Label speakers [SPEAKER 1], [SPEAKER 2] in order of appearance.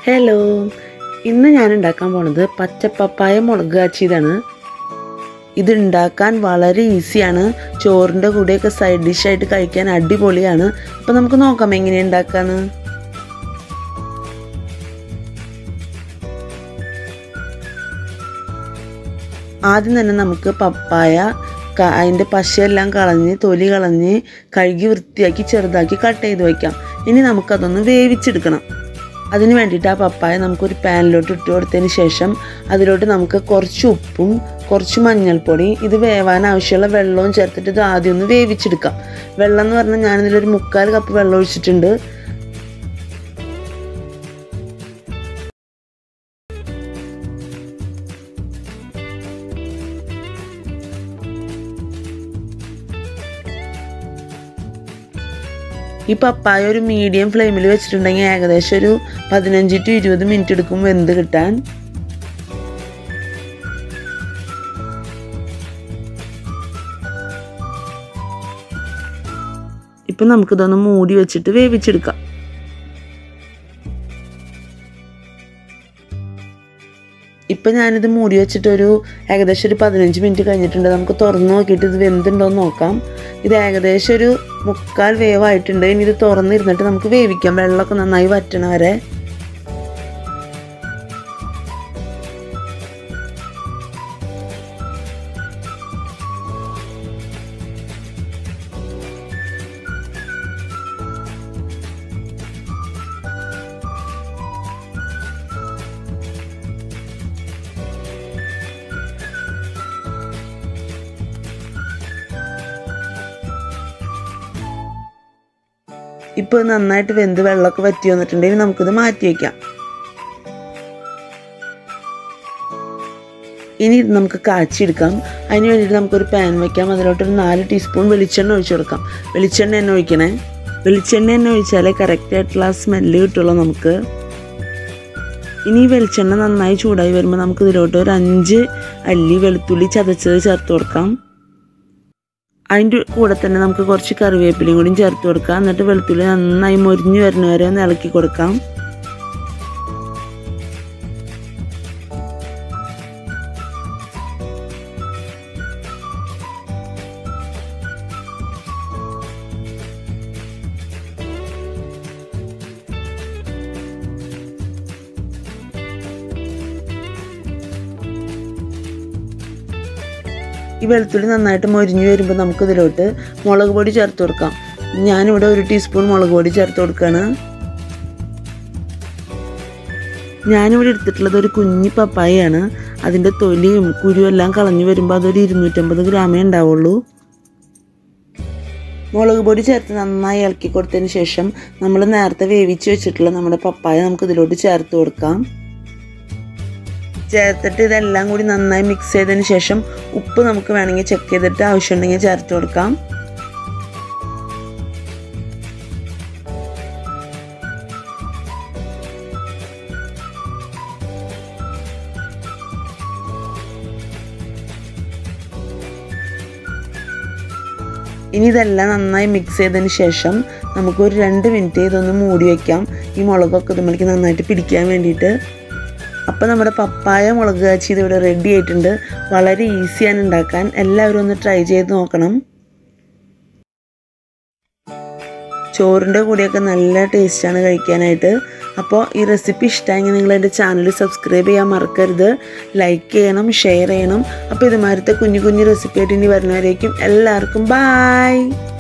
[SPEAKER 1] hello ഇന്ന് ഞാൻ ഉണ്ടാക്കാൻ പോണത് പച്ചപ്പപ്പായ മുളക് കാച്ചിയതാണ് ഇത് ഉണ്ടാക്കാൻ വളരെ ഈസിയാണ് ചോറിൻ്റെ കൂടെയൊക്കെ സൈഡ് ഡിഷായിട്ട് കഴിക്കാൻ അടിപൊളിയാണ് അപ്പോൾ നമുക്ക് നോക്കാം എങ്ങനെ ഉണ്ടാക്കാന്ന് ആദ്യം തന്നെ നമുക്ക് പപ്പായ ക- അതിൻ്റെ പശയെല്ലാം കളഞ്ഞ് തൊലി കളഞ്ഞ് കഴുകി വൃത്തിയാക്കി ചെറുതാക്കി കട്ട് ചെയ്ത് വയ്ക്കാം ഇനി നമുക്കതൊന്ന് വേവിച്ചെടുക്കണം അതിന് വേണ്ടിയിട്ട് ആ പപ്പായ നമുക്കൊരു പാനിലോട്ട് ഇട്ട് കൊടുത്തതിന് ശേഷം അതിലോട്ട് നമുക്ക് കുറച്ച് ഉപ്പും കുറച്ച് മഞ്ഞൾപ്പൊടി ഇത് വേവാൻ ആവശ്യമുള്ള വെള്ളവും ചേർത്തിട്ട് ഇത് ആദ്യം ഒന്ന് വേവിച്ചെടുക്കാം വെള്ളം എന്ന് പറഞ്ഞാൽ ഞാനിതിലൊരു മുക്കാൽ കപ്പ് വെള്ളം ഒഴിച്ചിട്ടുണ്ട് ഈ പപ്പായ ഒരു മീഡിയം ഫ്ലെയിമിൽ വെച്ചിട്ടുണ്ടെങ്കിൽ ഏകദേശം ഒരു പതിനഞ്ച് ടു ഇരുപത് മിനിറ്റ് എടുക്കും വെന്ത് കിട്ടാൻ ഇപ്പം നമുക്കിതൊന്ന് മൂടി വെച്ചിട്ട് വേവിച്ചെടുക്കാം ഇപ്പം ഞാനിത് മൂടി വെച്ചിട്ട് ഒരു ഏകദേശം ഒരു പതിനഞ്ച് മിനിറ്റ് കഴിഞ്ഞിട്ടുണ്ട് നമുക്ക് തുറന്ന് നോക്കിയിട്ട് ഇത് വെന്തുണ്ടോ എന്ന് നോക്കാം ഇത് ഏകദേശം ഒരു മുക്കാൽ വേവായിട്ടുണ്ട് ഇനി ഇത് തുറന്നിരുന്നിട്ട് നമുക്ക് വേവിക്കാം വെള്ളമൊക്കെ നന്നായി വറ്റണ വരെ ഇപ്പോൾ നന്നായിട്ട് വെന്ത് വെള്ളമൊക്കെ വറ്റി വന്നിട്ടുണ്ടെങ്കിൽ നമുക്കിത് മാറ്റി വയ്ക്കാം ഇനി ഇത് നമുക്ക് കാച്ചിയെടുക്കാം അതിന് വേണ്ടിയിട്ട് നമുക്കൊരു പാൻ വയ്ക്കാം അതിലോട്ടൊരു നാല് ടീസ്പൂൺ വെളിച്ചെണ്ണ ഒഴിച്ചു കൊടുക്കാം വെളിച്ചെണ്ണ തന്നെ ഒഴിക്കണേ വെളിച്ചെണ്ണ തന്നെ ഒഴിച്ചാലേ കറക്റ്റായിട്ടുള്ള ആ സ്മെല്ല് കിട്ടുള്ളൂ നമുക്ക് ഇനി ഈ വെളിച്ചെണ്ണ നന്നായി ചൂടായി വരുമ്പോൾ നമുക്ക് ഇതിലോട്ട് ഒരു അഞ്ച് അല്ലി വെളുത്തുള്ളി ചതച്ചത് ചേർത്ത് കൊടുക്കാം അതിൻ്റെ കൂടെ തന്നെ നമുക്ക് കുറച്ച് കറിവേപ്പിലയും കൂടി ചേർത്ത് കൊടുക്കാം എന്നിട്ട് വെളുത്തുള്ളി നന്നായി മൊരിഞ്ഞു വരുന്ന വരെ ഒന്ന് ഇളക്കി കൊടുക്കാം ഈ വെളുത്തുള്ളി നന്നായിട്ട് മൊരിഞ്ഞു വരുമ്പോൾ നമുക്ക് ഇതിലോട്ട് മുളക് പൊടി ചേർത്ത് കൊടുക്കാം ഞാനിവിടെ ഒരു ടീസ്പൂൺ മുളക് പൊടി ചേർത്ത് കൊടുക്കുകയാണ് ഞാനിവിടെ എടുത്തിട്ടുള്ളത് ഒരു കുഞ്ഞി പപ്പായയാണ് അതിൻ്റെ തൊലിയും കുരുവും എല്ലാം കളഞ്ഞു വരുമ്പോൾ അതൊരു ഇരുന്നൂറ്റമ്പത് ഗ്രാമേ ഉണ്ടാവുള്ളൂ മുളക് പൊടി ചേർത്ത് നന്നായി ഇളക്കി കൊടുത്തതിന് ശേഷം നമ്മൾ നേരത്തെ വേവിച്ച് വെച്ചിട്ടുള്ള നമ്മുടെ പപ്പായ നമുക്ക് ഇതിലോട്ട് ചേർത്ത് കൊടുക്കാം ചേർത്തിട്ട് ഇതെല്ലാം കൂടി നന്നായി മിക്സ് ചെയ്തതിന് ശേഷം ഉപ്പ് നമുക്ക് വേണമെങ്കിൽ ചെക്ക് ചെയ്തിട്ട് ആവശ്യമുണ്ടെങ്കിൽ ചേർത്ത് കൊടുക്കാം ഇനി ഇതെല്ലാം നന്നായി മിക്സ് ചെയ്തതിന് ശേഷം നമുക്കൊരു രണ്ട് മിനിറ്റ് ഇതൊന്ന് മൂടി വയ്ക്കാം ഈ മുളകൊക്കെ ഇതുമ്മലേക്ക് നന്നായിട്ട് പിടിക്കാൻ വേണ്ടിയിട്ട് അപ്പോൾ നമ്മുടെ പപ്പായ മുളക് കാച്ചി ഇതിവിടെ റെഡി ആയിട്ടുണ്ട് വളരെ ഈസിയാണ് ഉണ്ടാക്കാൻ എല്ലാവരും ഒന്ന് ട്രൈ ചെയ്ത് നോക്കണം ചോറിൻ്റെ കൂടെയൊക്കെ നല്ല ടേസ്റ്റാണ് കഴിക്കാനായിട്ട് അപ്പോൾ ഈ റെസിപ്പി ഇഷ്ടമായെങ്കിൽ നിങ്ങൾ എൻ്റെ ചാനൽ സബ്സ്ക്രൈബ് ചെയ്യാൻ മറക്കരുത് ലൈക്ക് ചെയ്യണം ഷെയർ ചെയ്യണം അപ്പോൾ ഇതുമാതിരത്തെ കുഞ്ഞു കുഞ്ഞു റെസിപ്പി ആയിട്ട് ഇനി വരുന്നവരേക്കും എല്ലാവർക്കും ബായ്